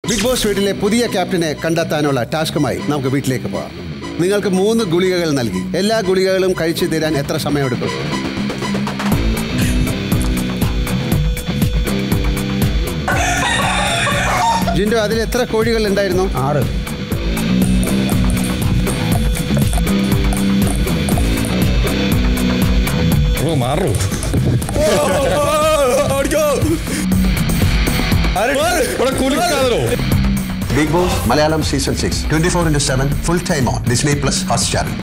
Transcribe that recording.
big boss വീട്ടിലെ പുതിയ ക്യാപ്റ്റനെ കണ്ടെത്താനുള്ള ടാസ്കുമായി നമുക്ക് വീട്ടിലേക്ക് പോകാം നിങ്ങൾക്ക് മൂന്ന് ഗുളികകൾ നൽകി എല്ലാ ഗുളികകളും കഴിച്ചു തീരാൻ എത്ര സമയമെടുക്കും ജിൻഡോ അതിൽ എത്ര കോഴികൾ ഉണ്ടായിരുന്നു ആറ് ഓ മാറൂ ഇവിടെ കുലുക്കാതോ big boss Malayalam season six twenty four into seven full time on Disney plus hot star